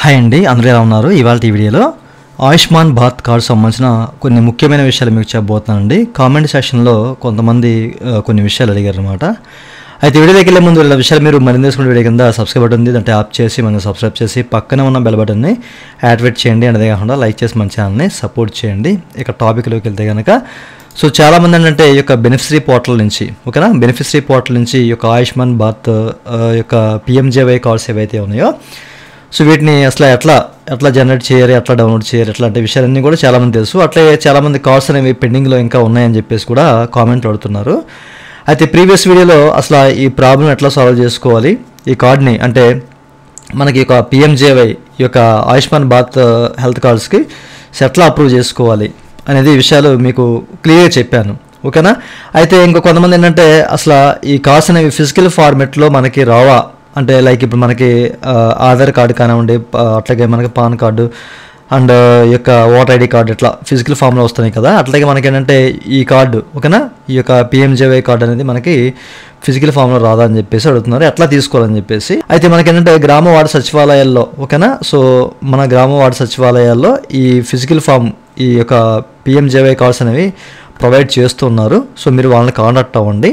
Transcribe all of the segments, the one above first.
hi అండి అందరూ ఎలా ఉన్నారు ఇవాళ ఈ వీడియోలో ఆయుష్మాన్ భారత్ కార్డు సంబంధించిన కొన్ని ముఖ్యమైన విషయాలు మీకు చెప్పబోతున్నానండి కామెంట్ సెక్షన్లో కొంతమంది ఆ, కొన్ని విషయాలు అడిగారు అనమాట అయితే వీడియోకి వెళ్ళే ముందు ఇలా విషయాలు మీరు మరింత తెలుసుకునే వీడియో కింద సబ్స్క్రైబ్ బటన్ ఉంది దాంట్లో యాప్ చేసి మనం సబ్స్క్రైబ్ చేసి పక్కన ఉన్న బెల్ బటన్ని యాక్టివేట్ చేయండి అదే కాకుండా లైక్ చేసి మన ఛానల్ని సపోర్ట్ చేయండి ఇక టాపిక్లోకి వెళ్తే కనుక సో చాలామంది ఏంటంటే ఈ యొక్క బెనిఫిషరీ పోర్టల్ నుంచి ఓకేనా బెనిఫిషరీ పోర్టల్ నుంచి ఈ యొక్క ఆయుష్మాన్ భారత్ ఆ, యొక్క పిఎంజేవై కార్డ్స్ ఏవైతే ఉన్నాయో సో వీటిని అసలు ఎట్లా ఎట్లా జనరేట్ చేయాలి ఎట్లా డౌన్లోడ్ చేయాలి అట్లాంటి విషయాలన్నీ కూడా చాలామంది తెలుసు అట్లే చాలామంది కార్డ్స్ అనేవి పెండింగ్లో ఇంకా ఉన్నాయని చెప్పేసి కూడా కామెంట్లు అడుగుతున్నారు అయితే ప్రీవియస్ వీడియోలో అసలు ఈ ప్రాబ్లం ఎట్లా సాల్వ్ చేసుకోవాలి ఈ కార్డ్ని అంటే మనకి ఒక పిఎంజేవై ఈ యొక్క ఆయుష్మాన్ భారత్ హెల్త్ కార్డ్స్కి సో ఎట్లా అప్రూవ్ చేసుకోవాలి అనేది ఈ విషయాలు మీకు క్లియర్గా చెప్పాను ఓకేనా అయితే ఇంకో కొంతమంది ఏంటంటే అసలు ఈ కార్డ్స్ అనేవి ఫిజికల్ ఫార్మెట్లో మనకి రావా అంటే లైక్ ఇప్పుడు మనకి ఆ, ఆధార్ కార్డు కానివ్వండి ప- అట్లాగే మనకి పాన్ కార్డు అండ్ ఈ యొక్క ఓటర్ ఐడి కార్డు ఇట్లా ఫిజికల్ ఫామ్లో వస్తున్నాయి కదా అట్లాగే మనకి ఏంటంటే ఈ కార్డు ఓకేనా ఈ యొక్క పిఎంజేవై కార్డు అనేది మనకి ఫిజికల్ ఫామ్లో రాదా అని చెప్పేసి అడుగుతున్నారు ఎట్లా తీసుకోవాలని చెప్పేసి అయితే మనకి ఏంటంటే గ్రామ వార్డు సచివాలయాల్లో ఓకేనా సో మన గ్రామ వార్డు సచివాలయాల్లో ఈ ఫిజికల్ ఫామ్ ఈ యొక్క పిఎంజేవై కార్డ్స్ అనేవి ప్రొవైడ్ చేస్తున్నారు సో మీరు వాళ్ళని కాంటాక్ట్ అవ్వండి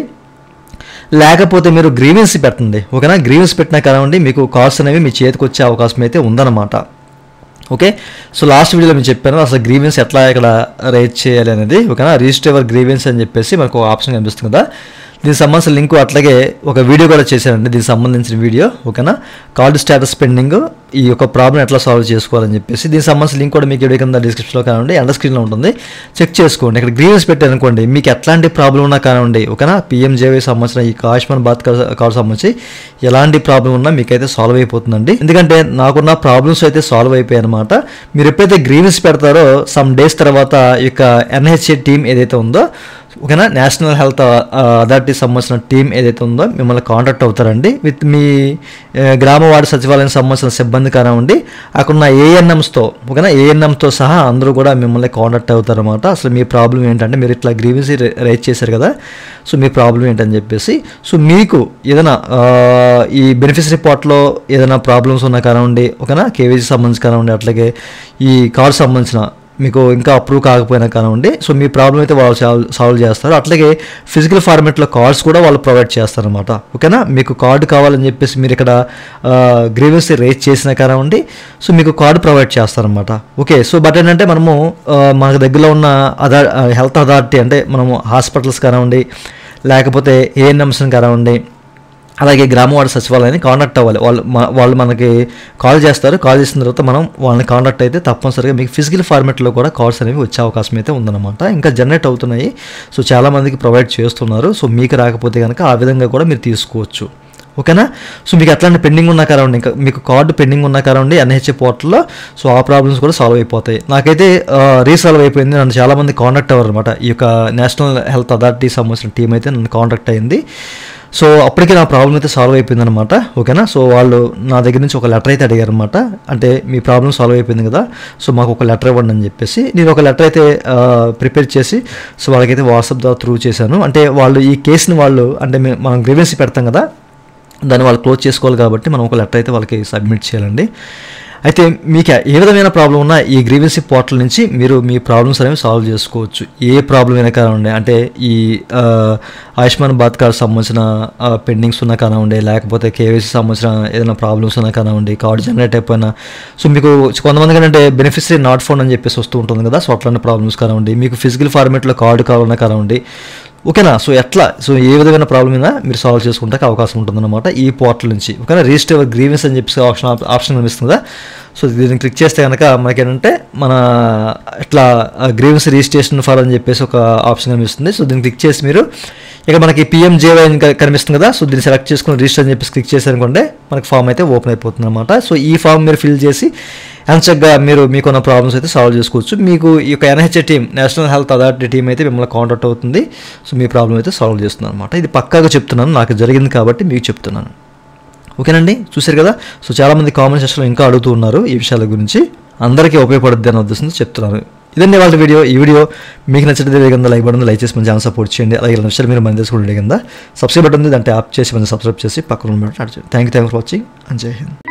లేకపోతే మీరు గ్రీవెన్స్ పెట్టండి ఓకేనా గ్రీవెన్స్ పెట్టినా కానివ్వండి మీకు కార్డ్స్ అనేవి మీ చేతికి వచ్చే అవకాశం అయితే ఉందన్నమాట ఓకే సో లాస్ట్ వీడియోలో నేను చెప్పాను అసలు గ్రీవెన్స్ ఎట్లా ఇక్కడ రేట్ చేయాలి అనేది ఓకేనా రిజిస్టర్ ఎవర్ గ్రీవెన్స్ అని చెప్పేసి మనకు ఒక ఆప్షన్ కనిపిస్తుంది కదా దీనికి సంబంధించిన లింక్ అట్లాగే ఒక వీడియో కూడా చేశానండి దీనికి సంబంధించిన వీడియో ఓకేనా కార్డు స్టేటస్ పెండింగ్ ఈ యొక్క ప్రాబ్లం ఎట్లా సాల్వ్ చేసుకోవాలని చెప్పేసి దీనికి సంబంధించిన లింక్ కూడా మీకు వీడియో కింద డిస్క్రిప్షన్లో కానివ్వండి ఎండ స్క్రీన్లో ఉంటుంది చెక్ చేసుకోండి ఇక్కడ గ్రీవెన్స్ పెట్టారనుకోండి మీకు ఎట్లాంటి ప్రాబ్లం ఉన్నా కానివ్వండి ఓకేనా పిఎంజేవై సంబంధించిన ఈ ఆయుష్మాన్ భారత్ కార్డు సంబంధించి ఎలాంటి ప్రాబ్లం ఉన్నా మీకైతే సాల్వ్ అయిపోతుందండి ఎందుకంటే నాకున్న ప్రాబ్లమ్స్ అయితే సాల్వ్ అయిపోయాయి అనమాట మీరు ఎప్పుడైతే గ్రీవెన్స్ పెడతారో సమ్ డేస్ తర్వాత ఈ యొక్క ఎన్హెచ్ఏ టీం ఏదైతే ఉందో ఓకేనా నేషనల్ హెల్త్ అథారిటీ సంబంధించిన టీం ఏదైతే ఉందో మిమ్మల్ని కాంటాక్ట్ అవుతారండి విత్ మీ ఆ, గ్రామ వార్డు సచివాలయం సంబంధించిన సిబ్బంది కానివ్వండి అక్కడ ఉన్న ఏఎన్ఎంస్తో ఓకేనా ఏఎన్ఎంతో సహా అందరూ కూడా మిమ్మల్ని కాంటాక్ట్ అవుతారన్నమాట అసలు మీ ప్రాబ్లం ఏంటంటే మీరు ఇట్లా గ్రీవెన్స్ రైజ్ చేశారు కదా సో మీ ప్రాబ్లం ఏంటని చెప్పేసి సో మీకు ఏదైనా ఆ, ఈ బెనిఫిషరీ పోర్ట్లో ఏదైనా ప్రాబ్లమ్స్ ఉన్నా కానివ్వండి ఓకేనా కేవీసీ సంబంధించి కానివ్వండి అట్లాగే ఈ కార్డు సంబంధించిన మీకు ఇంకా అప్రూవ్ కాకపోయినా కానివ్వండి సో మీ ప్రాబ్లం అయితే వాళ్ళు సాల్వ్ సాల్వ్ చేస్తారు అట్లాగే ఫిజికల్ ఫార్మేట్లో కార్డ్స్ కూడా వాళ్ళు ప్రొవైడ్ చేస్తారనమాట ఓకేనా మీకు కార్డు కావాలని చెప్పేసి మీరు ఇక్కడ గ్రీవెన్స్ రేజ్ చేసినా కానివ్వండి సో మీకు కార్డు ప్రొవైడ్ చేస్తారనమాట ఓకే సో బట్ ఏంటంటే మనము ఆ, మనకు దగ్గరలో ఉన్న అథా హెల్త్ అథారిటీ అంటే మనము హాస్పిటల్స్ కానివ్వండి లేకపోతే ఏఎన్ఎంస్ని కానివ్వండి అలాగే గ్రామవాడ సచివాలయాన్ని కాంటాక్ట్ అవ్వాలి వాళ్ళు మ- వాళ్ళు మనకి కాల్ చేస్తారు కాల్ చేసిన తర్వాత మనం వాళ్ళని కాంటాక్ట్ అయితే తప్పనిసరిగా మీకు ఫిజికల్ ఫార్మెట్లో కూడా కాల్స్ అనేవి వచ్చే అవకాశం అయితే ఉందన్నమాట ఇంకా జనరేట్ అవుతున్నాయి సో చాలామందికి ప్రొవైడ్ చేస్తున్నారు సో మీకు రాకపోతే కనుక ఆ విధంగా కూడా మీరు తీసుకోవచ్చు ఓకేనా సో మీకు ఎట్లాంటి పెండింగ్ ఉన్నా కానివ్వండి ఇంకా మీకు కార్డు పెండింగ్ ఉన్నా కానివ్వండి ఎన్హెచ్ఏ పోర్టల్లో సో ఆ ప్రాబ్లమ్స్ కూడా సాల్వ్ అయిపోతాయి నాకైతే రీసాల్వ్ అయిపోయింది నన్ను చాలామంది కాంటాక్ట్ అవ్వరు అనమాట ఈ యొక్క నేషనల్ హెల్త్ అథారిటీ సంబంధించిన టీం అయితే నన్ను కాంటాక్ట్ అయింది సో అప్పటికే నా ప్రాబ్లం అయితే సాల్వ్ అయిపోయింది అనమాట ఓకేనా సో వాళ్ళు నా దగ్గర నుంచి ఒక లెటర్ అయితే అడిగారు అనమాట అంటే మీ ప్రాబ్లం సాల్వ్ అయిపోయింది కదా సో మాకు ఒక లెటర్ ఇవ్వండి అని చెప్పేసి నేను ఒక లెటర్ అయితే ప్రిపేర్ చేసి సో వాళ్ళకైతే వాట్సాప్ ద్వారా త్రూ చేశాను అంటే వాళ్ళు ఈ కేసుని వాళ్ళు అంటే మే- మనం గ్రీవెన్సీ పెడతాం కదా దాన్ని వాళ్ళు క్లోజ్ చేసుకోవాలి కాబట్టి మనం ఒక లెటర్ అయితే వాళ్ళకి సబ్మిట్ చేయాలండి అయితే మీకు ఏ విధమైన ప్రాబ్లం ఉన్నా ఈ గ్రీవెన్సీ పోర్టల్ నుంచి మీరు మీ ప్రాబ్లమ్స్ అనేవి సాల్వ్ చేసుకోవచ్చు ఏ ప్రాబ్లం అయినా కానివ్వండి అంటే ఈ ఆ, ఆయుష్మాన్ భారత్ కార్డు సంబంధించిన పెండింగ్స్ ఉన్నా కానివ్వండి లేకపోతే కేవైసీ సంబంధించిన ఏదైనా ప్రాబ్లమ్స్ ఉన్నా కానివ్వండి కార్డు జనరేట్ అయిపోయినా సో మీకు కొంతమంది ఏంటంటే బెనిఫిషరీ నాట్ ఫోన్ అని చెప్పేసి వస్తూ ఉంటుంది కదా సో అట్లాంటి ప్రాబ్లమ్స్ కానివ్వండి మీకు ఫిజికల్ ఫార్మేట్లో కార్డు కావాలన్నా కానివ్వండి ఓకేనా సో ఎట్లా సో ఏ విధమైన ప్రాబ్లం అయినా మీరు సాల్వ్ చేసుకుంటే అవకాశం ఉంటుందన్నమాట ఈ పోర్టల్ నుంచి ఓకేనా రిజిస్టర్ గ్రీవెన్స్ అని చెప్పేసి ఆప్షన్ ఆప్షన్ కనిపిస్తుంది కదా సో దీన్ని క్లిక్ చేస్తే కనుక మనకి ఏంటంటే మన ఇట్లా గ్రీవెన్స్ రిజిస్ట్రేషన్ ఫర్ అని చెప్పేసి ఒక ఆప్షన్ కనిపిస్తుంది సో దీన్ని క్లిక్ చేసి మీరు ఇక మనకి పిఎంజేవై అని క- కనిపిస్తుంది కదా సో దీన్ని సెలెక్ట్ చేసుకుని రిజిస్టర్ అని చెప్పేసి క్లిక్ చేశారనుకోండి మనకి ఫామ్ అయితే ఓపెన్ అయిపోతుంది అనమాట సో ఈ ఫామ్ మీరు ఫిల్ చేసి ఎంచక్గా మీరు మీకున్న ప్రాబ్లమ్స్ అయితే సాల్వ్ చేసుకోవచ్చు మీకు ఈ యొక్క NHA team national health authority team అయితే మిమ్మల్ని కాంటాక్ట్ అవుతుంది సో మీ ప్రాబ్లం అయితే సాల్వ్ చేస్తుంది అనమాట ఇది పక్కాగా చెప్తున్నాను నాకు జరిగింది కాబట్టి మీకు చెప్తున్నాను ఓకేనండి చూశారు కదా సో చాలామంది కామెంట్ సెక్షన్లో ఇంకా అడుగుతూ ఉన్నారు ఈ విషయాల గురించి అందరికీ ఉపయోగపడుద్ది అనే ఉద్దేశంతో చెప్తున్నాను ఇదండి వాళ్ళ వీడియో ఈ వీడియో మీకు నచ్చితే కింద లైక్ బటన్ లైక్ చేసి మన ఛానల్ సపోర్ట్ చేయండి అలాగే ఇలాంటి విషయాలు మీరు మన తెలుసుకుంటే కింద సబ్స్క్రైబ్ బటన్ ఉంది దాంట్లో యాప్ చేసి మన సబ్స్క్రైబ్ చేసి పక్కన ఉన్న thank you thank for watching and Jai Hind